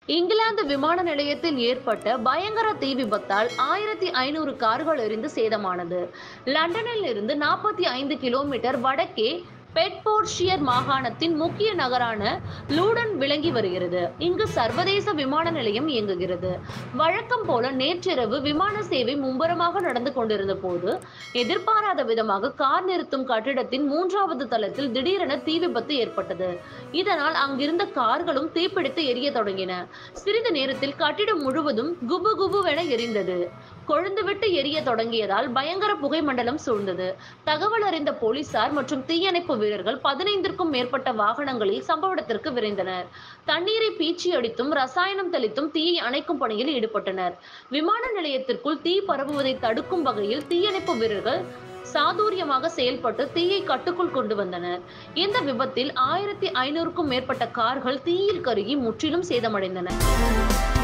இங்கிலாந்து விமான நிலையத்தில் ஏற்பட்ட பயங்கர தீ விபத்தால் ஆயிரத்தி ஐநூறு கார்கள் எரிந்து சேதமானது லண்டனில் இருந்து நாற்பத்தி ஐந்து கிலோமீட்டர் வடக்கே பெட்போர்ஷியர் மாகாணத்தின் முக்கிய நகரான லூடன் விளங்கி வருகிறது இங்கு சர்வதேச விமான நிலையம் இயங்குகிறது வழக்கம் போல நேற்றிரவு விமான சேவை மும்பரமாக நடந்து கொண்டிருந்த போது எதிர்பாராத விதமாக கார் நிறுத்தும் கட்டிடத்தின் மூன்றாவது தளத்தில் திடீரென தீ விபத்து ஏற்பட்டது இதனால் அங்கிருந்த கார்களும் தீப்பிடித்து எரிய தொடங்கின சிறிது நேரத்தில் கட்டிடம் முழுவதும் குபு குபுவென எரிந்தது கொழுந்துவிட்டு எரிய தொடங்கியதால் பயங்கர புகை மண்டலம் சூழ்ந்தது தகவல் அறிந்த போலீசார் மற்றும் தீயணைப்பு வீரர்கள் பதினைந்திற்கும் மேற்பட்ட வாகனங்களில் சம்பவ இடத்திற்கு விரைந்தனர் தண்ணீரை பீச்சி அடித்தும் ரசாயனம் தெளித்தும் தீயை அணைக்கும் பணியில் ஈடுபட்டனர் விமான நிலையத்திற்குள் தீ பரவுவதை தடுக்கும் வகையில் தீயணைப்பு வீரர்கள் சாதுரியமாக செயல்பட்டு தீயை கட்டுக்குள் கொண்டு வந்தனர் இந்த விபத்தில் ஆயிரத்தி ஐநூறுக்கும் மேற்பட்ட கார்கள் தீயில் கருகி முற்றிலும் சேதமடைந்தன